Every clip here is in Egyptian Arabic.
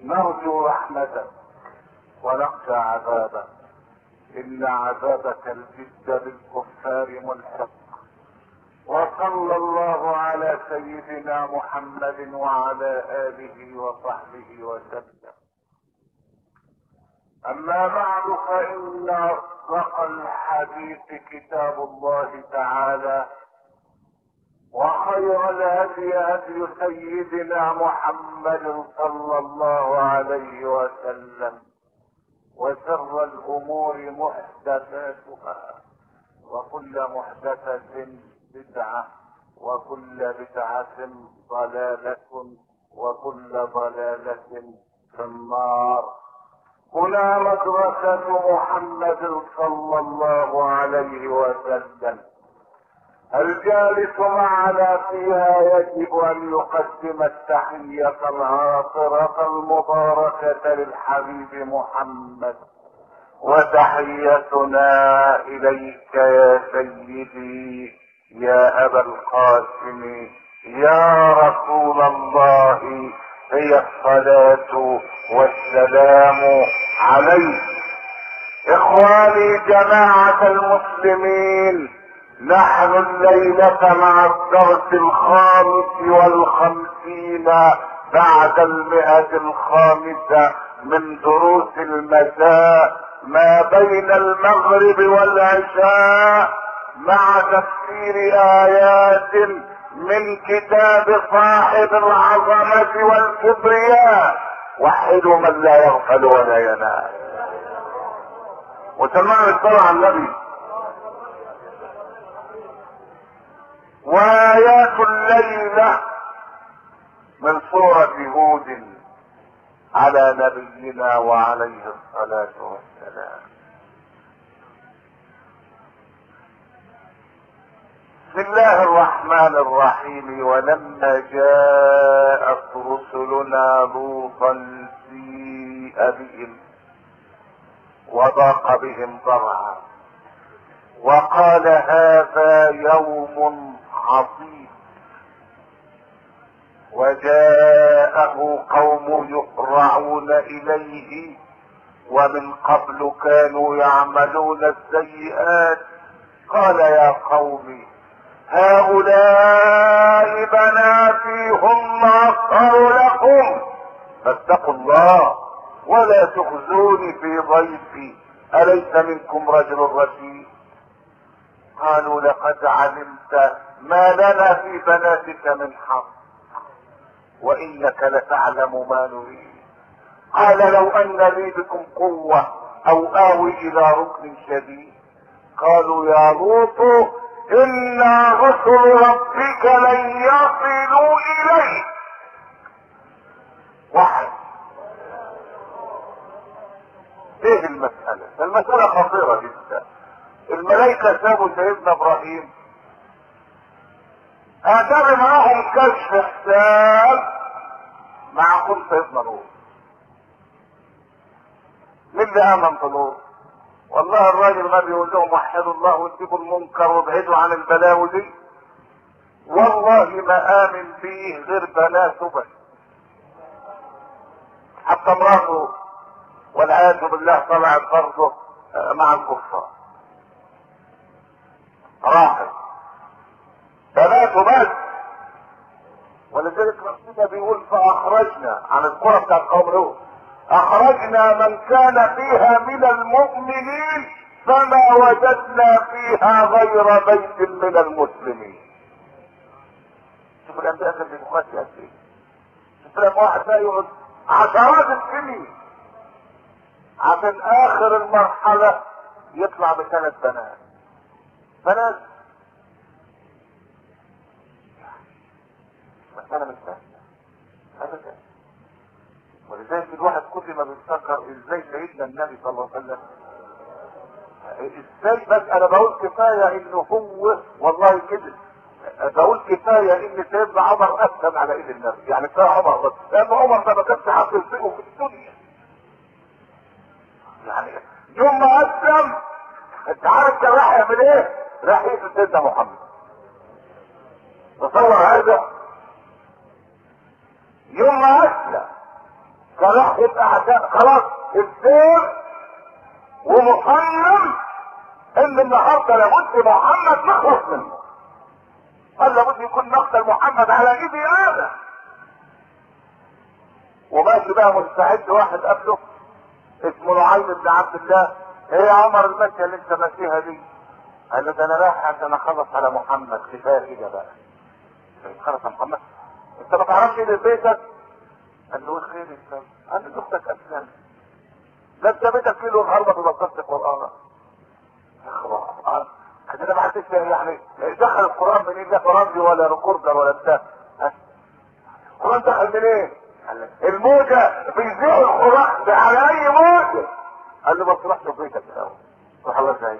نرجو رحمتك ونخشى عذابك ان عذابك الجد بالكفار ملحق وصلى الله على سيدنا محمد وعلى اله وصحبه وسلم اما بعد فان اصدق الحديث كتاب الله تعالى وخير الهدي هدي سيدنا محمد صلى الله عليه وسلم وشر الامور محدثاتها وكل محدثة بدعة وكل بدعة ضلالة وكل ضلالة في النار هنا مدرسة محمد صلى الله عليه وسلم الجالس معنا فيها يجب ان يقدم التحية العاطرة المباركة للحبيب محمد وتحيتنا اليك يا سيدي يا ابا القاسم يا رسول الله هي الصلاة والسلام عليك اخواني جماعة المسلمين نحن الليلة مع الدرس الخامس والخمسين بعد المئة الخامسة من دروس المساء ما بين المغرب والعشاء مع تفسير آيات من كتاب صاحب العظمة والكبرياء وحدوا من لا يغفل ولا ينام وسمعنا الصلاة على النبي وآيات الليلة من سورة هود على نبينا وعليه الصلاة والسلام بسم الله الرحمن الرحيم ولما جاءت رسلنا لوطا سيء بهم وضاق بهم ضرعا وقال هذا يوم عظيم وجاءه قوم يقرعون اليه ومن قبل كانوا يعملون السيئات قال يا قوم هؤلاء بناتي هم اطهر لكم فاتقوا الله ولا تخزوني في ضيفي اليس منكم رجل رشيد قالوا لقد علمت ما لنا في بناتك من حق وانك لتعلم ما نريد قال لو ان لي بكم قوة او اوي الى ركن شديد قالوا يا لوط انا رسل ربك لن يصلوا اليك واحد ايه المسألة المسألة خطيرة جدا الملائكة سابوا سيدنا ابراهيم اعتبر معاهم كشف حساب مع كل سيدنا نور مين اللي امن بنور والله الراجل ما بيقول لهم وحدوا الله واتقوا المنكر وابعدوا عن البلاوي دي والله ما امن فيه غير بناته بس حتى مراته والعياذ بالله طلعت برضه مع الكفار راحت بناته بس ولذلك ربنا بيقول فاخرجنا عن القرى بتاعت قوم لوط اخرجنا من كان فيها من المؤمنين فما وجدنا فيها غير بيت من المسلمين شوف الانبياء كان بيدخلات قد ايه شوف لما واحد بقى يقعد عشرات السنين عشان اخر المرحلة يطلع بثلاث بنات بنات مسألة مش سهلة ابدا ولذلك الواحد كل ما بيفتكر ازاي سيدنا النبي صلى الله عليه وسلم ازاي بس انا بقول كفاية انه هو والله كده بقول كفاية ان سيدنا عمر اسلم على ايد النبي يعني كفاية عمر بس لان عمر ده ما كانش حد يلزقه في الدنيا يعني يوم ما اسلم انت عارف كان راح يعمل ايه؟ راح يقتل سيدنا محمد تصور هذا يوم ما اسلم فراح يبقى عشان خلاص السير ومصمم ان النهارده لابد محمد نخلص منه قال لابد يكون مقتل محمد على ايدي انا وماشي بقى مستعد واحد قبله اسمه نعيم بن عبد الله ايه يا عمر المشيه اللي انت ماشيها دي قال له ده انا رايح عشان اخلص على محمد كفايه كده بقى خلص على محمد انت ما تعرفش ايه بيتك قال له خير انت قال له اختك اسلم ده انت بيتك كيلو النهارده ببطلت قران يا خبر انا ما حدش يعني دخل القران منين ده فرنسي ولا ريكوردر ولا بتاع القران دخل منين؟ الموجة بيذيع القرآن ده على أي موجة قال له ما تروحش في بيتك الأول روح الله زي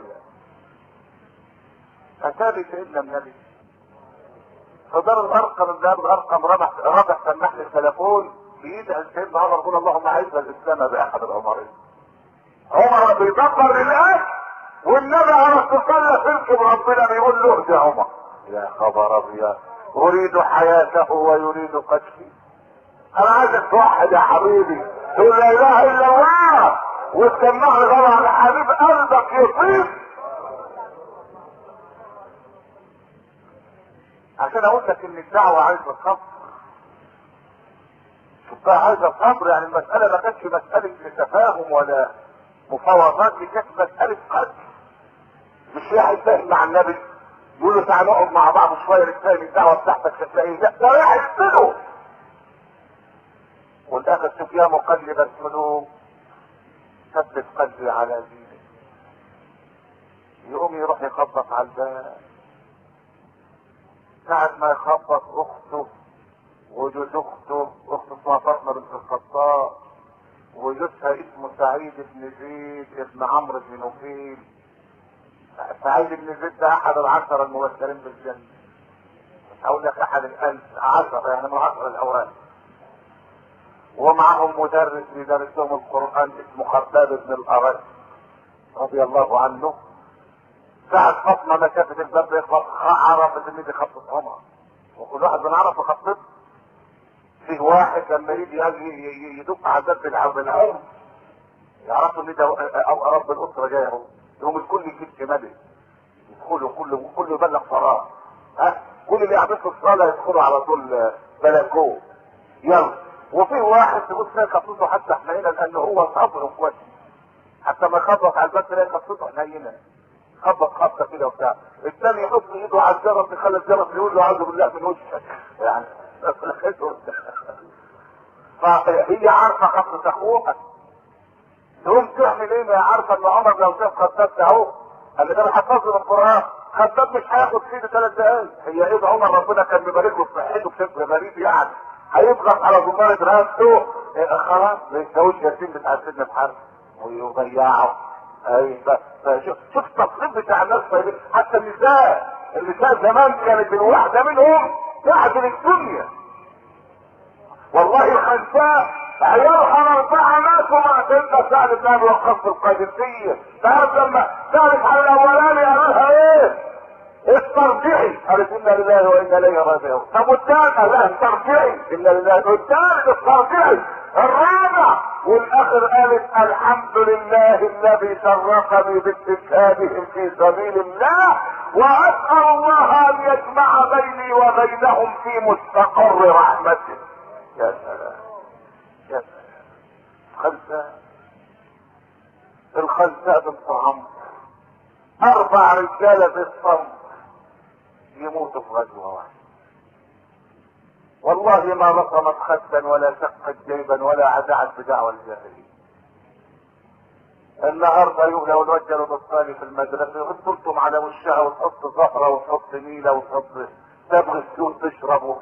أتاري سيدنا النبي فدار الأرقم من دار الأرقم ربح ربح سماح التليفون بيدعي سيدنا عمر يقول اللهم أعز الإسلام بأحد العمرين عمر بيدبر للأكل والنبي على الصلاة تركب ربنا بيقول له يا عمر يا خبر أبيض أريد حياته ويريد قتلي انا عايزك توحد يا حبيبي تقول لا اله الا الله وتسمعني طبعا يا حبيب قلبك يطيب عشان اقول لك ان الدعوه عايزه صبر شوف بقى عايزه صبر يعني المساله ما كانتش مساله تفاهم ولا مفاوضات دي كانت مساله قتل مش واحد فاهم مع النبي يقول له تعالى نقعد مع بعض شويه نتفاهم الدعوه بتاعتك هتلاقيه لا ده رايح يقتله والاخر شوف يا مقلب القلوب ثبت قلبي على دينك يقوم يروح يخبط على الباب ساعة ما يخبط اخته وجوز اخته اخته اسمها فاطمة بنت الخطاب وجوزها اسمه سعيد بن زيد ابن عمرو بن نفيل سعيد بن زيد ده احد العشرة المبشرين بالجنة مش هقول لك احد الالف عشرة يعني من العشرة الاوائل ومعهم مدرس بيدرس لهم القرآن اسمه خباب بن الأرد رضي الله عنه ساعة فاطمة ما شافت الباب يخبط عرفت ان دي خطة عمر وكل واحد بنعرف خطته فيه واحد لما يجي يجي يدق على الباب بالعرض العرض يعرفوا ان ده او رب الاسره جاي اهو يقوم الكل يجيب شماله يدخلوا كله كله يبلغ صلاه ها كل اللي يعملوا الصلاه يدخلوا على طول بلكوه يلا وفي واحد تقول تلاقي قصته حتى حنينه لان هو صبره كويس حتى ما يخبط على الباب تلاقي قصته حنينه خبط خبطه كده وبتاع الثاني يحط ايده على الجرس يخلي الجرس يقول له اعوذ بالله من وشك يعني فهي عارفه خبطه اخوها تقوم تعمل ايه ما هي عارفه ان عمر لو شاف خباب اهو قال ده انا حفظه من القران خباب مش هياخد فيه ثلاث دقايق هي ايد عمر ربنا كان مبارك له في صحته بشكل غريب يعني هيضغط على ضمانة راسه إيه خلاص ما يساويش ياسين بتاع سيدنا الحرب ويضيعه اي شوف شوف التصريف بتاع الناس حتى النساء النساء زمان كانت الواحده منهم تعدل الدنيا والله الخنساء عيالها اربعه ماتوا مع سيدنا سعد بن ابي وقاص في القادسيه تعرف لما سالت على الاولاني قال لها ايه؟ استرجعي قالت انا لله وانا اليه راجعون طب والثاني قال لها استرجعي انا لله والثالث استرجعي الرابع والاخر قالت الحمد لله الذي شرفني باستشهادهم في سبيل الله واسال الله ان يجمع بيني وبينهم في مستقر رحمته يا سلام يا سلام خلفاء الخلفاء بالطعام اربع رجاله في الصمت يموتوا في غزوه واحده والله ما لطمت خدا ولا شقت جيبا ولا عزعت بدعوى الجاهليه النهارده يوم لو الوجه بالصالي في المدرسه يحطوا على وشها وتحط زهره وتحط نيله وتحط تبغي السوق تشربه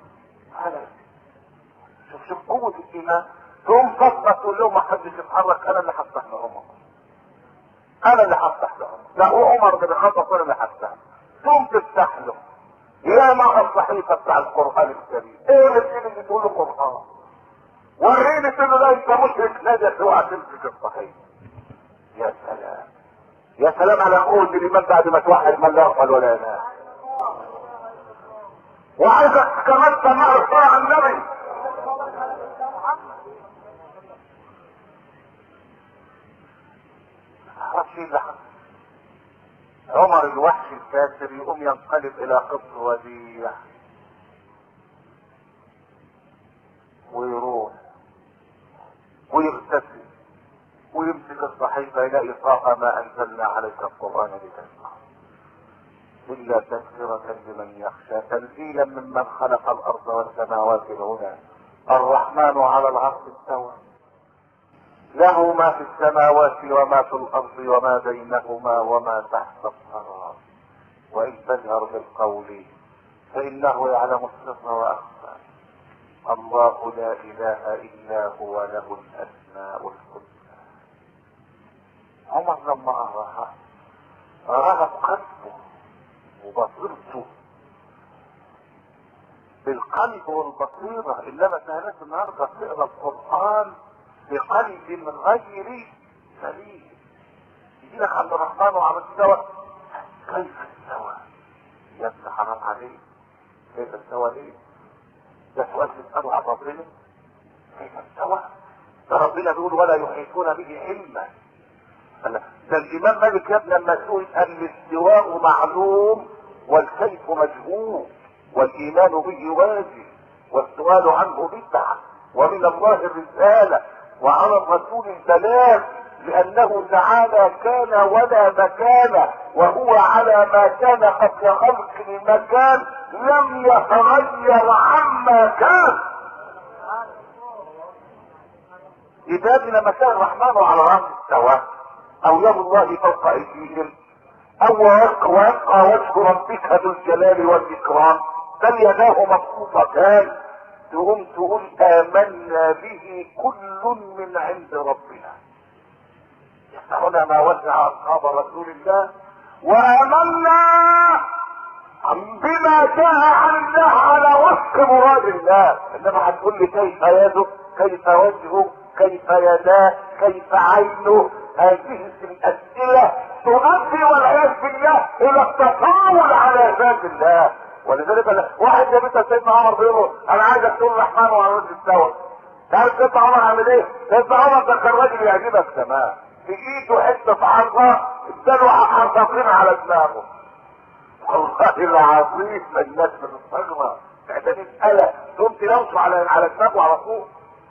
شوف شوف قوه الايمان تقوم فاطمه تقول لهم ما حدش يتحرك انا اللي هفتح لهم انا اللي هفتح لهم لا هو عمر بن الخطاب انا اللي هفتح تقوم تفتح له يا مع الصحيفة بتاع القرآن الكريم ايه اللي اللي تقول له قرآن وريني تقول له انت مشرك نجس اوعى تمسك الصحيفة يا سلام يا سلام على قوة الإيمان بعد ما توحد من لا يغفل ولا ينام وعايزك كمان تسمع الصلاة على النبي تعرفش ايه اللي حصل عمر الوحش الكاسر يقوم ينقلب الى قط وديع ويروح ويغتسل ويمسك الصحيفة يلاقي طاقة ما أنزلنا عليك القرآن لتسمع إلا تذكرة لمن يخشى تنزيلا ممن خلق الأرض والسماوات العلى الرحمن على العرش استوى له ما في السماوات وما في الأرض وما بينهما وما تحت الثرى وإن تجهر بالقول فإنه يعلم السر وأخفى الله لا إله إلا هو له الأسماء الحسنى عمر لما أراها رغب قلبه وبصيرته بالقلب والبصيرة إنما كانت النهاردة تقرأ القرآن بقلب غير سليم يجي لك عبد الرحمن وعبد استوى كيف استوى؟ يا ابن حرام عليك كيف استوى ليه؟ ده سؤال تسأله عن ربنا كيف استوى؟ ده ربنا بيقول ولا يحيطون به علما ده الامام مالك يا ابن لما سئل قال الاستواء معلوم والكيف مجهول والايمان به واجب والسؤال عنه بدعه ومن الله الرساله وعلى الرسول البلاغ لانه تعالى كان ولا مكان وهو على ما كان قبل خلق المكان لم يتغير عما كان إذا لما كان الرحمن على رأس استوى او يد الله فوق ايديهم او ويبقى وجه ربك ذو الجلال والاكرام بل يداه مبسوطتان تقوم تقول امنا به كل من عند ربنا هنا ما وزع اصحاب رسول الله وامنا بما جاء عن الله على وفق مراد الله انما هتقول لي كيف يده كيف وجهه كيف يداه كيف عينه هذه الاسئله تؤدي والعياذ بالله الى التطاول على ذات الله ولذلك واحد جاب سيدنا عمر بيقول انا عايزك تقول الرحمن وعلى وجه السوا تعرف سيدنا عمر عامل ايه؟ سيدنا عمر ده كان راجل يعجبك تمام في ايده حته حرة اداله حرفتين على دماغه والله العظيم الناس بتستغرب تعتني مسألة تقوم تلوشه على على دماغه على طول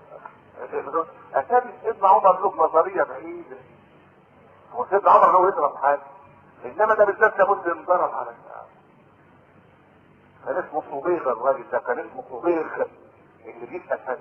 اتاري سيدنا عمر له نظريه بعيده هو سيدنا عمر لو يضرب حاجه انما ده بالذات لابد ينضرب على الناس كان اسمه صبيغ الراجل ده كان اسمه صبيغ اللي بيسال هذا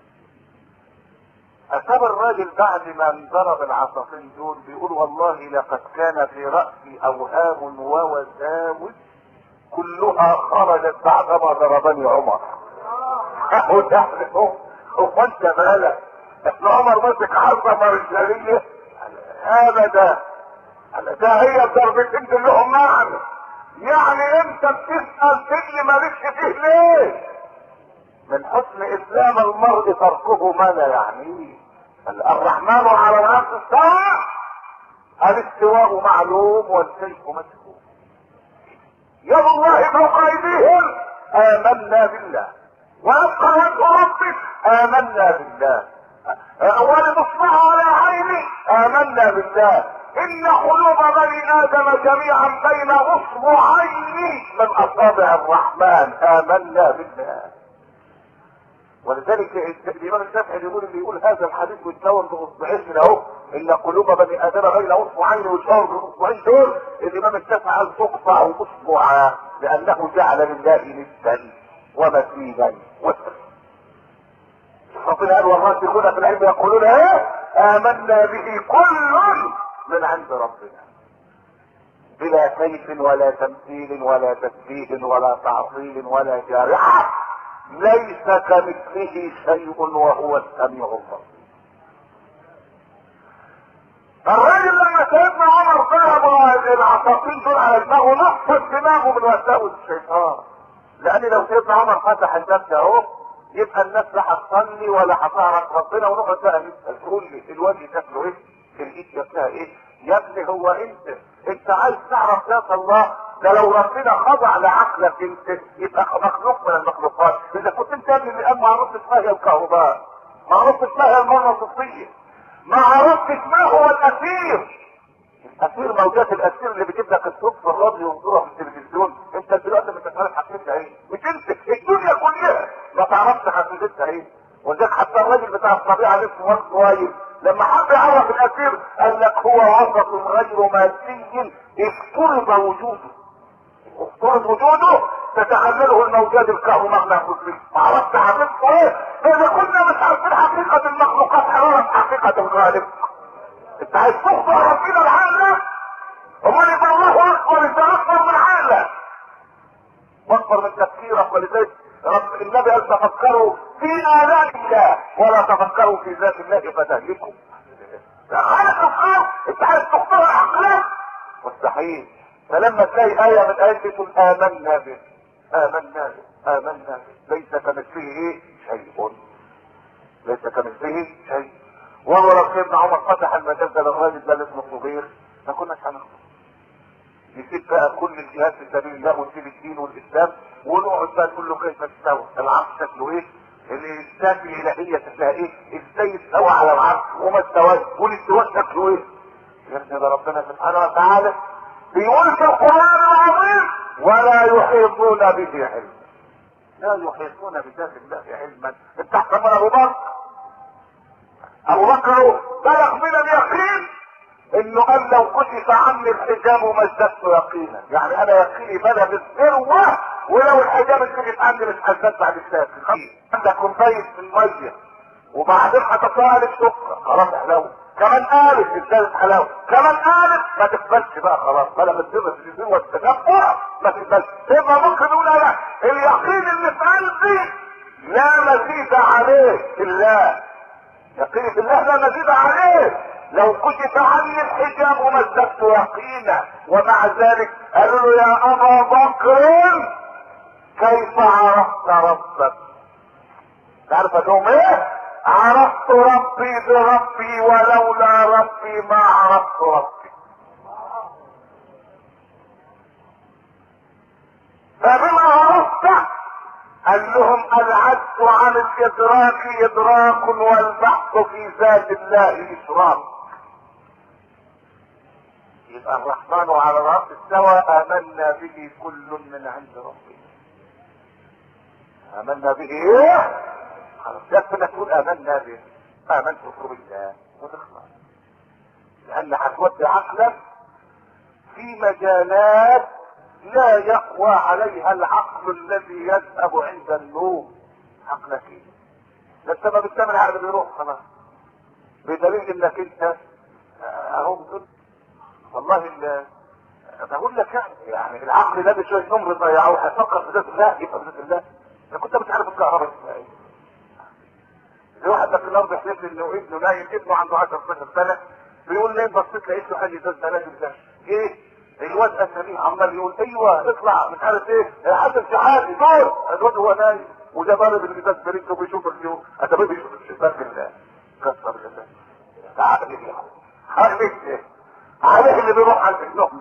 أتاب الراجل بعد ما انضرب العصافين دول بيقول والله لقد كان في رأسي أوهام ووساوس كلها خرجت بعدما ضربني عمر. هو ده هو انت مالك؟ ابن عمر مسك عصا رجالية ابدا ده هي الضربتين دول لهم معنى يعني انت بتسأل في اللي مالكش فيه ليه من حسن اسلام المرء تركه ما لا يعنيه الرحمن على العرش استوى الاستواء معلوم والكيف مجهول يد الله فوق ايديهم امنا بالله ويبقى وجه ربك امنا بالله ولنصبح على عيني امنا بالله ان قلوب بني ادم جميعا بين اصبعين من اصابع الرحمن امنا بالله ولذلك الامام الشافعي بيقول اللي يقول هذا الحديث ويتلون باصبعين اهو ان قلوب بني ادم بين اصبعين ويشاور بالاصبعين دول الامام الشافعي قال تقطع اصبعا لانه جعل لله ندا ومثيلا وسلا ربنا قال والراسخون في العلم يقولون ايه امنا به كل من عند ربنا بلا كيف ولا تمثيل ولا تشبيه ولا تعطيل ولا جارحة ليس كمثله شيء وهو السميع البصير الراجل لما سيدنا عمر ضرب العصافين دول على دماغه نصف دماغه من وساوس الشيطان لان لو سيدنا عمر فتح الباب ده اهو يبقى الناس لا هتصلي ولا هتعرف ربنا ونقعد بقى نسال تقول لي الوجه شكله ايه؟ الايد شكلها ايه؟ يا ابني هو انت انت عايز تعرف ذات الله ده لو ربنا خضع لعقلك انت يبقى مخلوق من المخلوقات اذا كنت انت يا ابني الان ما عرفتش ما هي الكهرباء ما عرفتش ما هي المغناطيسيه ما عرفتش ما هو الاثير اسير موجات الاسير اللي بيجيب لك الصوت في الراديو وصوره في التلفزيون انت دلوقتي مش عارف حقيقتها ايه مش انت الدنيا كلها ما تعرفش حقيقتها ايه وذلك حتى الراجل بتاع الطبيعه اللي اسمه وقت كويس لما حب يعرف الاسير قال لك هو وسط غير مادي افترض وجوده افترض وجوده تتحمله الموجات الكهرومغناطيسيه ما عرفت حقيقته ايه اذا كنا مش عارفين حقيقه المخلوقات هنعرف حقيقه الخالق انت عايز تخضع ربنا العقل امال يبقى الله اكبر انت اكبر من عقلك واكبر من تفكيرك ولذلك رب النبي قال تفكروا في آلاء الله ولا تفكروا في ذات الله فتهلكوا عايز تفكر انت عايز تختار عقلك مستحيل فلما تلاقي آية من آيات تقول آمنا به آمنا به آمنا به ليس كمثله ايه شيء ليس كمثله شيء وهو سيدنا عمر فتح المجال ده للراجل ده اللي اسمه الصغير ما كناش هنخطب نسيب بقى كل الجهاد في سبيل الله ونسيب الدين والاسلام ونقعد بقى نقول له كيف تستوى العرش شكله ايه الذات الالهيه شكلها ايه ازاي استوى على العرش وما استواش والاستواء شكله ايه يا ابني ده ربنا سبحانه وتعالى بيقول في القران العظيم ولا يحيطون به علما لا يحيطون بذات الله علما انت احسن من ابو بكر ابو بكر بلغ من اليقين انه قال لو كشف عني الحجاب ما ازددت يقينا يعني انا يقيني بلغ الذروه ولو الحجاب اتكشف عني مش هزداد بعد الساعه عندك كوبايه من ميه وبعدين هتطلع السكر خلاص حلاوه كمان قالت ازدادت حلاوه كمان قالت ما تقبلش بقى خلاص بلغ الذروه الذروه التكبر ما تقبلش يبقى ممكن نقول انا اليقين اللي في قلبي لا مزيد عليه الله يقين في الله لا مزيد عليه لو كشف عني الحجاب ما ازددت يقينا ومع ذلك قالوا له يا ابا بكر كيف عرفت ربك تعرف انهم ايه عرفت ربي بربي ولولا ربي ما عرفت ربي فبما عرفت قال لهم العجز عن الادراك ادراك والبحث في ذات الله اشراك يبقى الرحمن على العرش استوى امنا به كل من عند ربنا امنا به ايه خلاص يكفي تقول امنا به امنت بالله وتخلص لان هتودي عقلك في مجالات لا يقوى عليها العقل الذي يذهب عند النوم عقلك ايه ده انت ما بتعمل عقل بيروح خلاص بدليل انك انت اهو بتقول والله ال بقول لك يعني يعني العقل ده بشويه عمر ضيعوه هيفكر في ذات الله يبقى في ذات الله انا كنت مش عارف الكهرباء اسمها ايه في واحد ده في الارض يحلف لي انه ابنه نايم ابنه عنده 10 12 سنه بيقول لي بصيت لقيته قال لي ده الزلازل ده ايه الواد اساميه عمال يقول ايوه اطلع مش عارف ايه حسن شحاتي دور الواد هو نايم وده ضارب الازاز بريده وبيشوف الجو اتابع بيشوف الشباك الله كسر الله تعال لي عارف ايه عليه اللي بيروح على النوم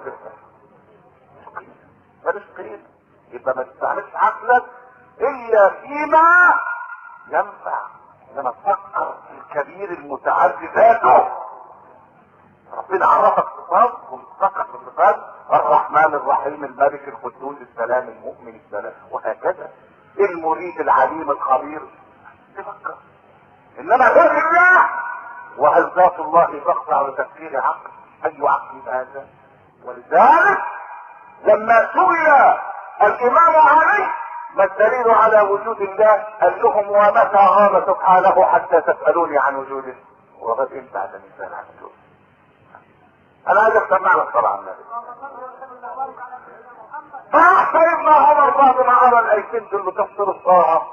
مالوش قيمة يبقى ما تستعملش عقلك الا فيما ينفع انما تفكر في الكبير المتعدي ذاته ربنا عرفك صفات ومتفكر في الصفات الرحمن الرحيم الملك القدوس السلام المؤمن السلام وهكذا المريد العليم الخبير تفكر انما غير الله وهل ذات الله تخضع لتفكير عقل اي عقل هذا ولذلك لما سئل الامام علي ما الدليل على وجود الله قال لهم ومتى غاب سبحانه حتى تسالوني عن وجوده وقد انت هذا مثال عن وجوده انا عايز اسمع لك طبعا النبي فراح سيدنا عمر بعد ما قرا الايتين دول تفسير الطاعه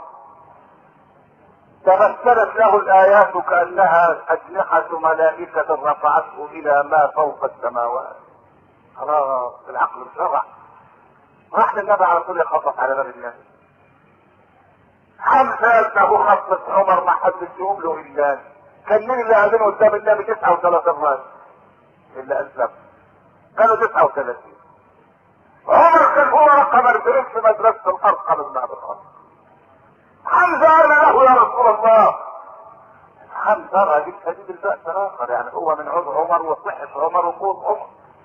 تمثلت له الايات كانها اجنحه ملائكه رفعته الى ما فوق السماوات خلاص العقل اتشرع راح للنبي على طول يخبط على باب النبي حمزه له خطة عمر ما حدش يقوم له الا كان مين اللي قاعدين قدام النبي 39 راجل اللي اسلم كانوا 39 عمر كان هو رقم 40 في مدرسه الارقم بن ابي الخطاب حمزه قال له يا رسول الله حمزه راجل شديد البأس الاخر يعني هو من عذر عمر وصحة عمر وقوة عمر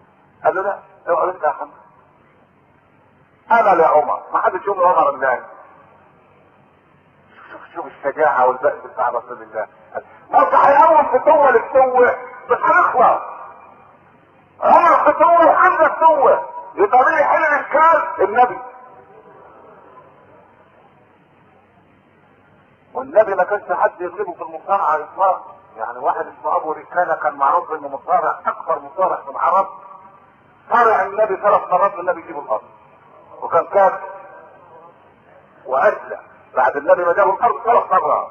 قال له لا اقعد انت يا حمد انا يا عمر ما حدش يقول له عمر الله شوف شوف الشجاعه والبأس بتاع رسول الله مصر هيقوم فتوه للتوه مش هنخلص عمر فتوه وحمزه فتوه يبقى مين يحل الاشكال النبي والنبي ما كانش حد يغلبه في المصارعه اطلاقا يعني واحد اسمه ابو ركانه كان معروف انه مصارع اكبر مصارع في العرب صارع النبي ثلاث مرات والنبي يجيبه الارض وكان كافر واسلم بعد النبي ما جابه الارض ثلاث مرات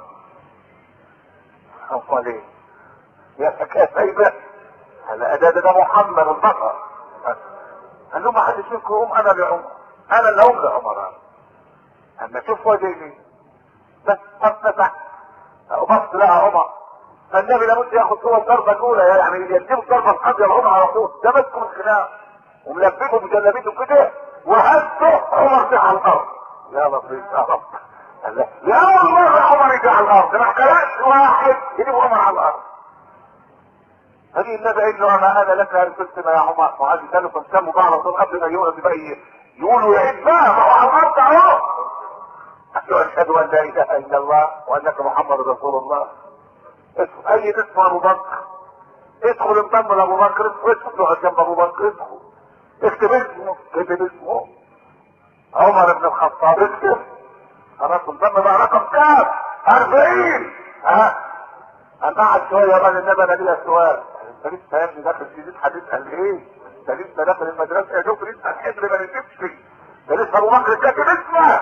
امال ايه يا حكايه سايبه هلا ده ده محمد البطل قال له ما حدش منكم قوم انا لعمر انا اللي اقوم لعمر اما اشوف وجهي بس فتح وبص لها عمر فالنبي لابد ياخد هو الضربه الاولى يعني يجيب الضربه القاضيه لعمر على طول ده مسكه من الخلاف وملبسه بجلابيته كده وهزه عمر جه على الارض يا لطيف يا رب قال له يا اول مره عمر يجي على الارض ما خلقش واحد يجيب عمر على الارض هذه النبي قال له انا انا لك ارسلتنا يا عمر وعايز كانوا كانوا بعض طول قبل ما يقولوا بقى يقولوا يا ابنها ما هو على الارض اهو اشهد ان لا اله الا الله وانك محمد رسول الله اسم اي اسم ابو بكر ادخل انضم لابو بكر ادخل جنب ابو بكر ادخل اكتب اسمه اكتب اسمه عمر بن الخطاب اكتب خلاص انضم بقى رقم كام 40 ها انا قاعد شويه بقى النبي انا ليا سؤال انت لسه يا ابني داخل جديد حديث قال ايه؟ انت لسه داخل المدرسه يا دوب لسه الحبر ما نسيبش ده لسه ابو بكر كاتب اسمه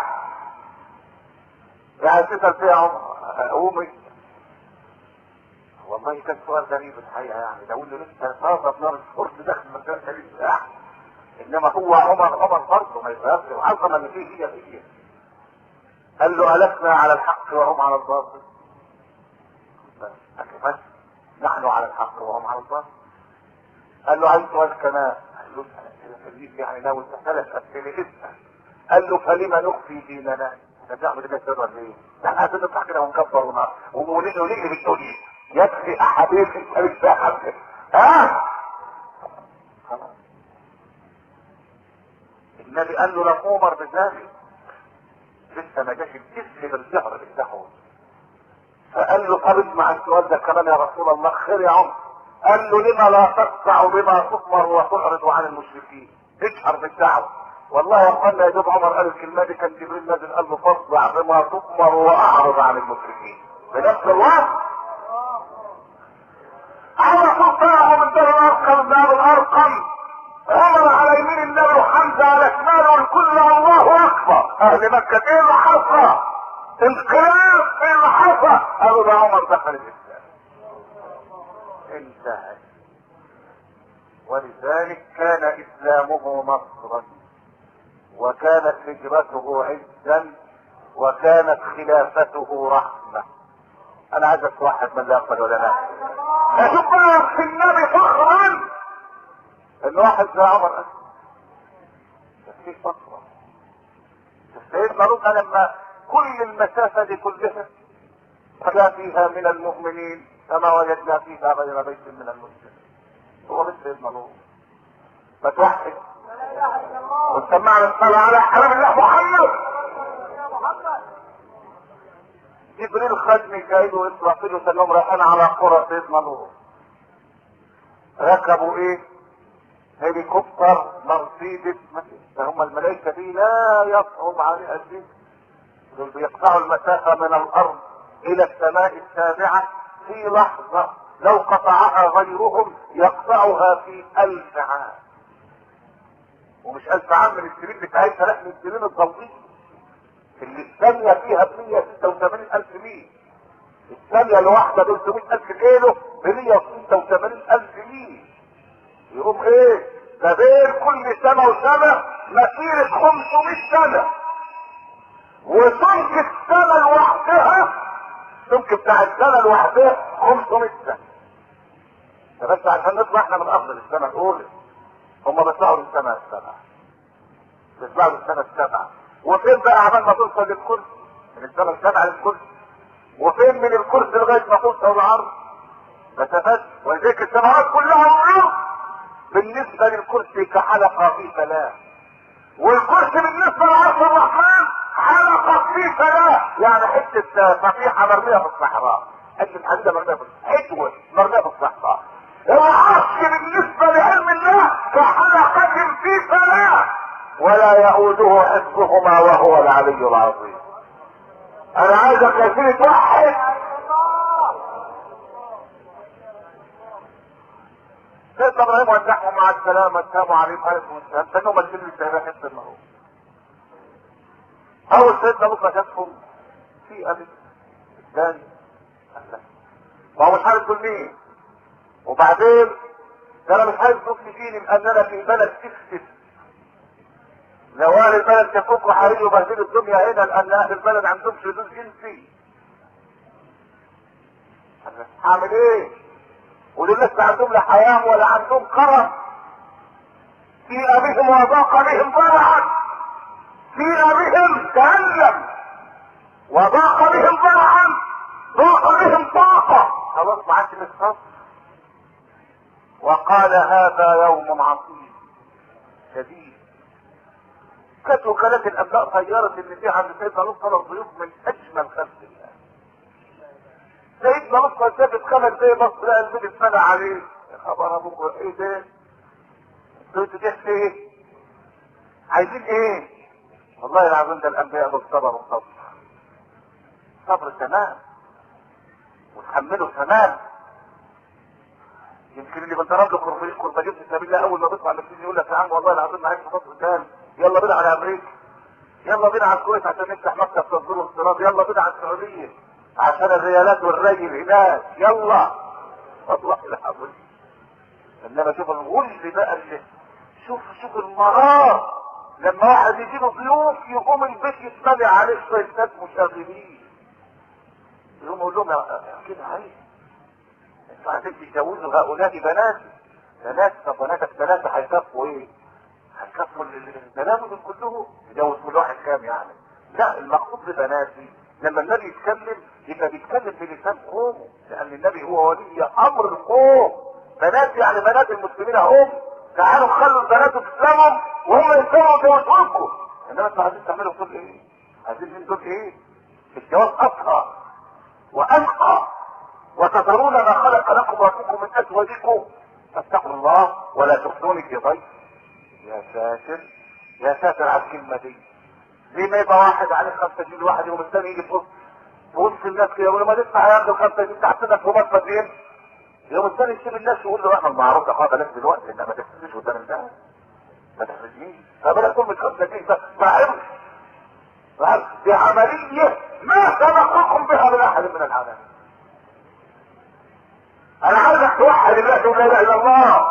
يعني تسال فيها عمر قومي والله كان سؤال غريب الحقيقه يعني لو انه لسه طازه نار الفرد داخل المدرسه لسه انما هو عمر عمر برضه ما يفهمش العظمه اللي فيه هي هي قال له ألسنا على الحق وهم على الباطل بس نحن على الحق وهم على الباطل قال له عايز سؤال كمان قال له خليك يعني لو ثلاث اسئله اسال قال له فلما نخفي ديننا نعمل كده سر ليه؟ احنا هنطلع كده ونكبر ونقول ونقول ونجري بالدنيا يكفي احاديث انت مش فاهم ها؟ خلاص النبي قال له لم امر بذلك لسه ما جاش الاسم بالجهر بالدعوه فقال له طب اسمع السؤال ده كمان يا رسول الله خير يا عمر قال له لما لا تقطع بما تؤمر وتعرض عن المشركين اجهر بالدعوه والله يا اخوانا يا دوب عمر قال الكلمه دي كان جبريل نازل قال له فاصدع بما تؤمر واعرض عن المشركين بنفس الوقت على سلطانه من دار الارقم دار الارقم عمر على يمين النبي وحمزه على شماله الكل الله اكبر اهل مكه ايه اللي حصل؟ انقلاب ايه اللي حصل؟ قالوا ده عمر دخل الاسلام انتهى ولذلك كان اسلامه نصرا وكانت هجرته عزا وكانت خلافته رحمه انا عايز اتوحد من لا يقبل ولا لا اشوف بقى في النبي فخرا ان واحد زي عمر اسلم بس في فخرا سيدنا لوط لما كل المسافه دي كلها فلا فيها من المؤمنين كما وجدنا فيها غير بيت من المسلمين هو بس سيدنا لوط فتوحد وسمعنا الصلاة على حرام الله محمد جبريل خد ميكائيل واسرافيل وسلم رايحين على قرى سيدنا لوط ركبوا ايه هليكوبتر مرسيدس هم الملائكه دي لا يصعب عليها الجسم دول بيقطعوا المسافه من الارض الى السماء السابعه في لحظه لو قطعها غيرهم يقطعها في الف عام ومش الف عام من السنين بتاعتها لا من السنين الضوئيه اللي الثانيه فيها ب 186 الف ميل الثانيه الواحده 300 الف كيلو ب 186 الف ميل يقوم ايه ده بين كل سنه وسنه مسيره 500 سنه وسمك السنه لوحدها السمك بتاع السنه لوحدها 500 سنه ده بس عشان نطلع احنا من افضل السنه الاولى هم بيطلعوا للسنه السبعه بيطلعوا للسنه السبعه وفين بقى عمال ما توصل للكرسي من السنه السبعه للكرسي وفين من الكرسي لغايه ما توصل العرض مسافات ولذلك السماوات كلها والارض بالنسبة للكرسي كحلقة في سلام والكرسي بالنسبة لعرش الرحمن حلقة في سلام يعني حتة صفيحة مرمية في الصحراء حتة حديدة مرمية في حتوة مرمية في الصحراء العرش بالنسبة لعلم الله كحلقة في سلام ولا يؤوده حفظهما وهو العلي العظيم انا عايزك يا سيدي توحد سيدنا ابراهيم ودعهم مع السلامه السلام عليكم عليكم السلام كانوا ماشيين السيدة حته المهو اول سيدنا موسى شافهم في ابي الثاني ما هو مش عارف دول مين وبعدين ده انا مش عايز نص فيني لان انا في بلد تكسب نوال البلد تفك وحريق وبهدل الدنيا هنا لان اهل البلد عندهم شذوذ جنسي هعمل ايه ودول لسه عندهم لا حياه ولا عندهم كرم في ابيهم وضاق بهم ضرعا في ابيهم تألم وضاق بهم ضرعا ضاق بهم طاقة خلاص ما عادش متصف وقال هذا يوم عصيب شديد كانت وكالات الانباء طيرت ان في عند سيدنا لوط ثلاث ضيوف من اجمل خلق الله سيدنا لوط سافت خمس دقايق بص لقى البيت اتمنع عليه يا خبر ابوك ايه ده؟ انتوا جاي ايه؟ عايزين ايه؟ والله العظيم ده الانبياء بالصبر والصبر صبر تمام وتحملوا تمام يمكن اللي بنضرب له كرباجين كرباجين في سبيل الله اول ما بيطلع من يقول لك يا عم والله العظيم معاك في مصر تاني يلا بينا على امريكا يلا بينا على الكويت عشان نفتح مكتب تصدير واستيراد يلا بينا على السعوديه عشان الريالات والري هناك يلا والله العظيم انما شوف الغل بقى اللي شوف شوف المرار لما واحد يجي له ضيوف يقوم البيت يتملي عليه شويه ناس مشاغبين يقوم يقول لهم يا- كده عايز انتوا عايزين تتجوزوا هؤلاء بناتي بنات طب بناتك ثلاثه هيكفوا ايه؟ هيكفوا البنات دول كلهم يجوز كل واحد كام يعني؟ لا المقصود ببناتي لما النبي يتكلم يبقى بيتكلم بلسان قومه لان النبي هو ولي امر القوم بنات يعني بنات المسلمين هم تعالوا خلوا البنات تسلمهم وهم يسلموا يجوزوا لكم انما انتوا عايزين تعملوا دول ايه؟ عايزين من دول ايه؟ الجواز اطهر وانقى وتذرون ما خلق لكم ربكم من ازواجكم فاتقوا الله ولا تخزوني في ضيف يا ساتر يا ساتر على الكلمه دي ليه ما يبقى واحد عليه خمسة جنيه واحد يوم الثاني يجي في وسط في وسط الناس كده يقول له ما تدفع ياخدوا خمسة جنيه تحت لك رباط مدين يوم الثاني يسيب الناس ويقول له احنا المعروف يا اخويا بلاش دلوقتي انت ما تحسبش قدام الناس ما تحسبنيش فبلا تقول من خمسة جنيه فاهم فاهم دي عملية ما سبقكم بها من احد من العالمين انا عايزك توحد الله تقول لا اله الا الله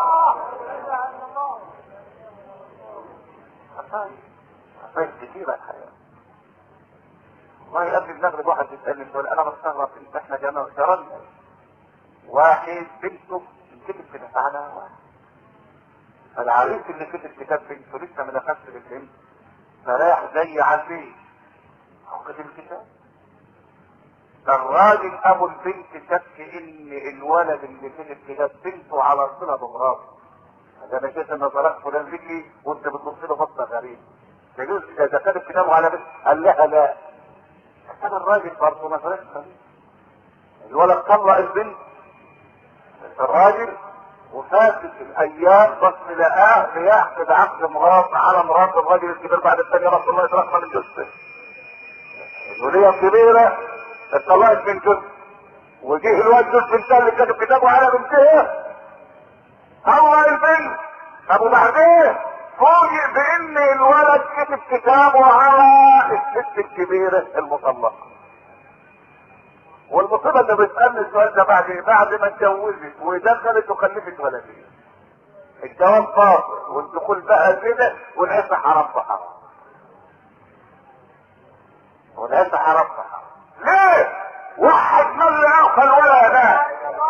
عفايف كتيرة الحياة والله قبل المغرب واحد يسألني سؤال انا بستغرب ان احنا جانا جرالنا واحد بنته كتب كده على واحد فالعريس اللي كتب كتاب بنته لسه ما دخلش بالبنت فراح زي على البيت هو كتب الكتاب ده الراجل ابو البنت شك ان الولد اللي كتب كتاب بنته على صله بمراته ده انا شايف ان طلاق فلان ذكي وانت بتبص له بصه غريب يجوز اذا كتب كتابه على بنت قال لها لا كتاب الراجل برضه ما فرقش خليل. الولد طلق البنت الراجل وفاتت الايام بس لقاه بيعقد عقد مراد على مراد الراجل الكبير بعد الثانيه رسول الله يترحم من جثه الوليه الكبيره اتطلقت من جثه وجه الواد جثه بنتها اللي كتب كتابه على بنتها طلق البنت طب وبعدين فوجئ بان الولد كتب كتابه على الست الكبيره المطلقه والمصيبه اللي بتسالني السؤال ده بعد ايه؟ بعد ما اتجوزت ودخلت وخلفت ولدين الجواز باطل والدخول بقى كده والعيشه حرام في حرام والعيشه حرام في حرام ليه؟ واحد من اللي اعطى الولد ده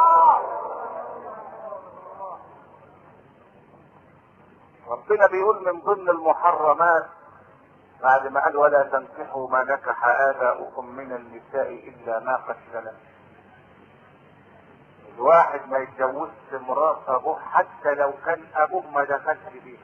ربنا بيقول من ضمن المحرمات بعد ما قال ولا تنكحوا ما نكح آباؤكم من النساء إلا ما قد سلف الواحد ما يتجوزش مرات ابوه حتى لو كان ابوه ما دخلش بيها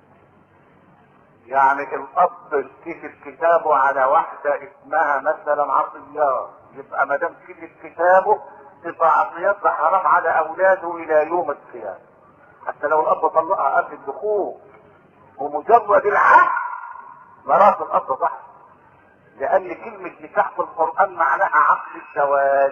يعني الاب كتب كتابه على واحدة اسمها مثلا عطيات يبقى ما دام كتب كتابه تبقى عطيات ده حرام على اولاده الى يوم القيامة حتى لو الاب طلقها قبل الدخول ومجرد العقد مرات الاب صح لان كلمة نكاح في القرآن معناها عقد الزواج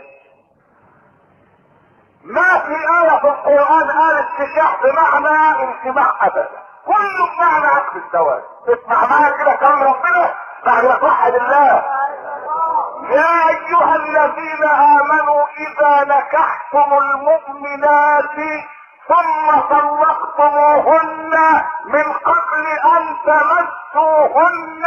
ما في آية في القرآن قالت نكاح بمعنى انتباه ابدا كله بمعنى عقد الزواج اسمع معايا كده كلام ربنا بعد ما توحد الله يا ايها الذين امنوا اذا نكحتم المؤمنات ثم طلقتموهن من قبل ان تمسوهن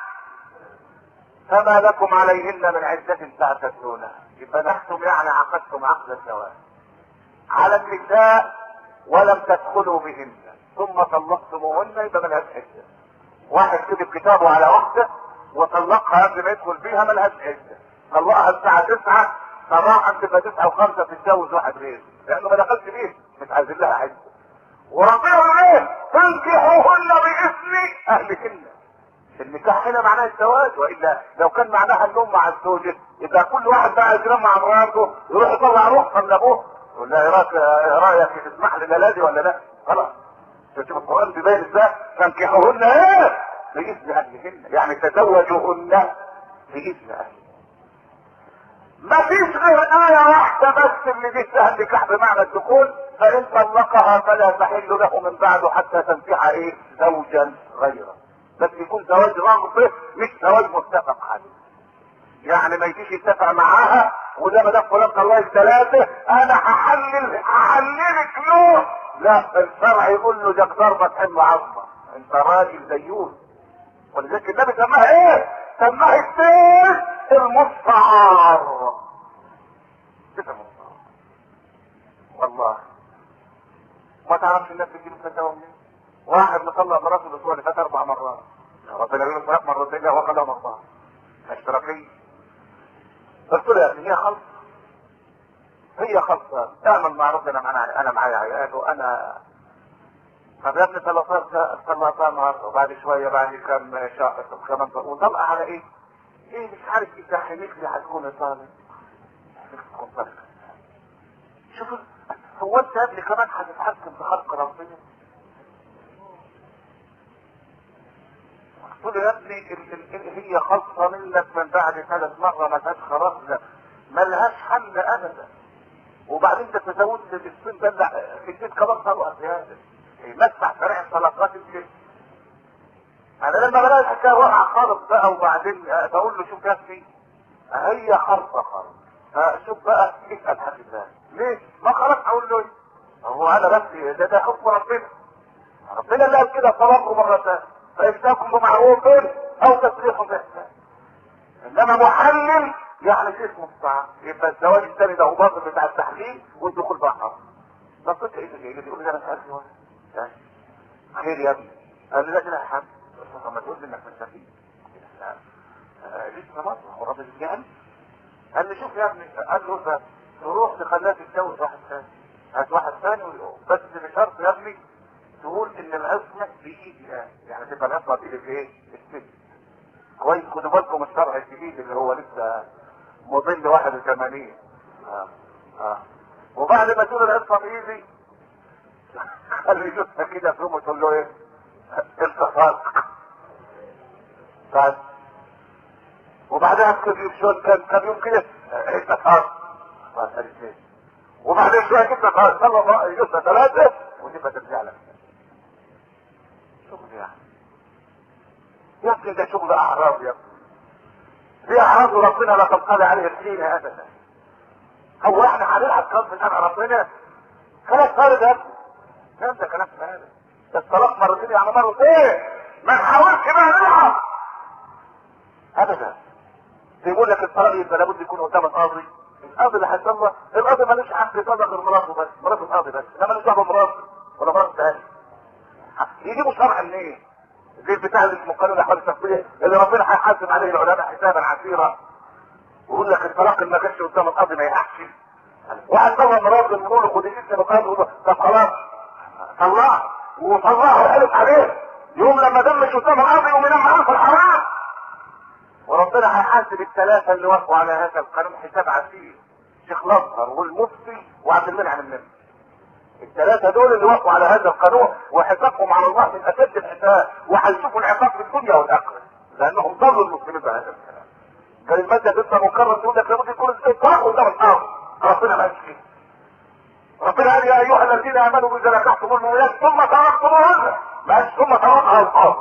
فما لكم عليهن من عدة تعتدونها يبقى نحتم يعني عقدتم عقد الزواج على النساء ولم تدخلوا بهن ثم طلقتموهن يبقى ملهاش عدة واحد كتب كتابه على واحدة وطلقها قبل ما يدخل بيها ملهاش عدة طلقها الساعة 9 صراحة تبقى 9 و5 تتجوز واحد غيره لأنه ما دخلش بيه مش عايزين لها عدة وربنا يقول ايه تنكحوهن بإذن أهلهن النكاح هنا معناه الزواج والا لو كان معناها النوم مع الزوجة يبقى كل واحد بقى ينام مع مراته يروح يطلع روحها من ابوه يقول لها ايه رايك ايه رايك تسمح لي لازم ولا لا؟ خلاص شوف القران بيبين ازاي تنكحوهن ايه؟ باذن اهلهن يعني تزوجوهن باذن اهلهن ما فيش غير آية واحدة بس اللي دي سهل نكاح بمعنى الدخول فإن طلقها فلا تحل له من بعده حتى تنكح إيه زوجا غيره بس يكون زواج رغبة مش زواج متفق عليه يعني ما يجيش يتفق معاها وده ما دام فلان طلع الثلاثة انا هحلل هحللك له لا الشرع يقول له ده ضربة حلوة عظمة انت راجل ديون ولذلك النبي سماها ايه؟ سماها السيف المستعار كده مستعار والله ما تعرفش الناس بتجيب فتاوى منين؟ واحد مطلع مراته الاسبوع اللي فات اربع مرات ربنا يقول له مرتين لا وقد مرات اشتراكية قلت له يا ابني هي خلص هي خلصة اعمل مع ربنا معانا انا معايا عيال وانا طب يا ابني طلقتها طلقتها النهارده وبعد شويه بعد كم شهر كمان وطلقة على ايه؟ ايه مش عارف ايه تحميك لي هتكون طالب تكون طالب شوف هو انت يا ابني كمان هتتحكم في خلق ربنا قلت له يا ابني ال- ال- ال- هي خاصة منك من بعد ثلاث مرة ما لهاش خلاص لا ملهاش حل ابدا وبعدين انت تزودت السن ده لا، في البيت كمان طلقة زيادة مسح سريع الطلقات البيت انا لما بلاقي الحكايه واقعه خالص بقى وبعدين بقول له شوف يا ابني هي خالصه خالص فشوف بقى اسال حد ثاني ليه؟ ما خلاص اقول له ايه؟ هو انا بس ده ده حكم ربنا ربنا اللي قال كده طلقوا مرتين فإمساكم بمعروف أو تسريح بإحسان إنما محلل يعني شيء مستعار يبقى الزواج الثاني ده هو باطل بتاع التحليل والدخول بقى حرام بس انت ايه اللي يقول لي انا مش عارف ايه خير يا ابني قال لي لا كده يا حاج بس ما تقول لي انك مش سفيه لسه برضه هو الراجل جهل قال لي شوف يا ابني قال له بس تروح تخليها تتجوز واحد ثاني هات واحد ثاني بس بشرط يا ابني تقول ان العصمة بايدي انا يعني تبقى العصمة بايدي في ايه؟ الست كويس خدوا بالكم الشرع الجديد اللي هو لسه مضل 81 اه اه وبعد ما تقول العصمة بايدي خلي يشوفها كده في يوم تقول له ايه؟ التصاق بس وبعدها كم يوم شوية كم كم يوم كده التصاق بس الاثنين وبعدين شوية كده خلاص الله يجوزها ثلاثة وتبقى ترجع لك شغل يعني يا ابني ده شغل اعراض يا ابني دي اعراض ربنا لا تنقضي عليه الدين ابدا هو احنا هنلعب كلام في شرع ربنا كلام فارغ يا ابني كلام ده كلام فارغ ده الطلاق مرتين يعني مرتين ما نحاولش بقى نلعب ابدا بيقول لك الطلاق يبقى لابد يكون قدام القاضي القاضي اللي هيطلق القاضي ملوش حق يطلق غير مراته بس مرات القاضي بس ده ملوش دعوه بمراته ولا مرات تاني يجيبوا شرع منين؟ زي البتاع اللي اسمه قانون الاحوال الشخصيه اللي ربنا هيحاسب عليه العلماء حسابا عسيرا ويقول لك الطلاق اللي ما كانش قدام القاضي ما يقعش واحد طلع مراته من نقول خد الاسم بقى طب خلاص طلع وطلعه وقالت عليه يوم لما دمش قدام الارض يقوم ينام معاه في الحرام وربنا هيحاسب الثلاثه اللي وافقوا على هذا القانون حساب عسير شيخ الازهر والمفتي وعبد المنعم النبي الثلاثه دول اللي وافقوا على هذا القانون وحسابهم على الله من اشد الحساب وهيشوفوا العقاب في الدنيا والاخره لانهم ضروا المسلمين بهذا الكلام كان الماده لسه مقرر تقول لك لابد يكون الاطلاق قدام الارض ربنا ما قالش كده ربنا قال يا ايها الذين امنوا اذا نكحتم المؤمنات ثم تركتموهن ما قالش ثم تركها الارض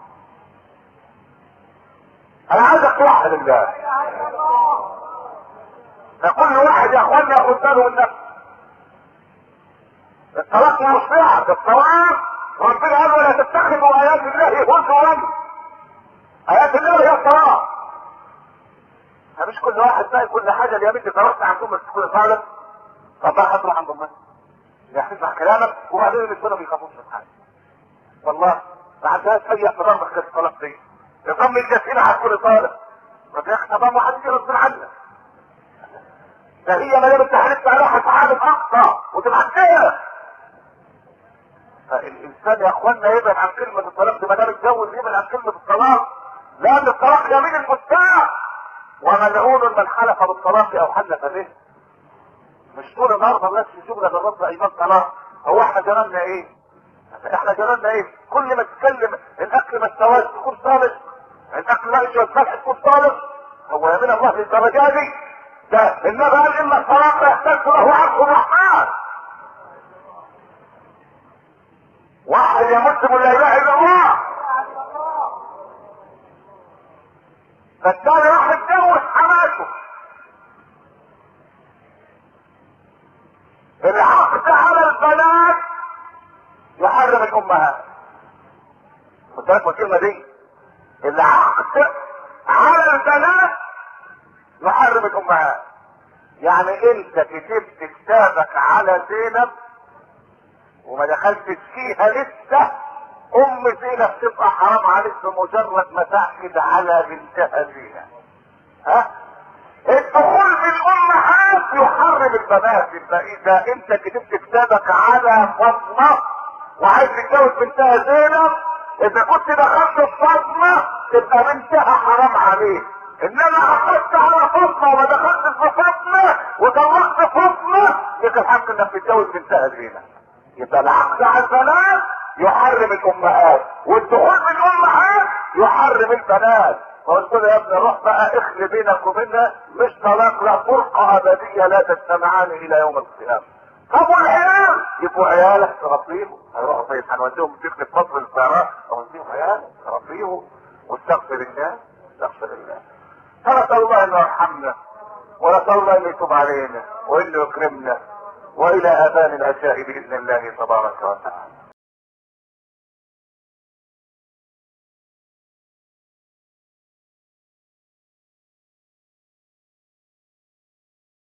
انا عايزك توحد الله فكل واحد يا اخوانا ياخد باله من نفسه الطلاق مش بيعة الطلاق ربنا قال ولا تتخذوا ايات الله هزوا ايات الله هي الطلاق مش كل واحد بقى كل حاجه اللي يا بنتي طلقت عندهم بس تكون صادق طب بقى هتروح عند امك يعني تسمع كلامك وبعدين النسوان ما بيخافوش من حاجه والله ما عندهاش اي احترام بخير الطلاق دي نظام الجسيمة هتكون صادق طب يا اخي طب ما حد يرد عنك ده هي ما دام انت حلفت عليها هتعامل اقصى وتبقى كده فالانسان يا اخوانا يبعد عن كلمة الطلاق دي ما دام اتجوز يبعد عن كلمة الطلاق لان الطلاق يمين المستاء وملعون من حلف بالطلاق او حلف به مش طول النهارده الناس يشوفنا جربنا ايمان طلاق هو احنا جربنا ايه؟ احنا جربنا ايه؟ كل ما تتكلم الاكل ما استواش تكون صالح الاكل لا يشوى الصالح تكون صالح هو يمين الله للدرجه دي ده النبي قال ان الطلاق يحتاج له عبد الرحمن واحد يا مسلم لا اله الا الله فالتاني راح يتجوز حماته العقد على البنات يحرم الامهات خد بالك من الكلمه دي العقد على البنات يحرم الامهات يعني انت كتبت كتابك على زينب وما دخلتش فيها لسه ام زينب تبقى حرام عليك بمجرد ما تعقد على بنتها زينب ها الدخول بالامهات يحرم البنات يبقى اذا انت كتبت كتابك على فاطمه وعايز تتجوز بنتها زينب اذا كنت دخلت في فاطمه تبقى بنتها حرام عليك انما عقدت على فاطمه وما دخلت في فاطمه وطلقت فاطمه لك الحق انك تتجوز بنتها زينب يبقى العقد على البنات يحرم الامهات والدخول بالامهات يحرم البنات فقلت له يا ابني روح بقى اخلي بينك وبينها مش طلاق لا فرقه ابديه لا تجتمعان الى يوم القيامه طب والعيال يبقوا عيالك تربيهم هيروحوا طيب هنوديهم سجن فصل السيارات اوديهم عيال تربيهم واستغفر الله استغفر الله فنسال الله انه يرحمنا ونسال الله انه يتوب علينا وانه يكرمنا والى اذان العشاء باذن الله تبارك وتعالى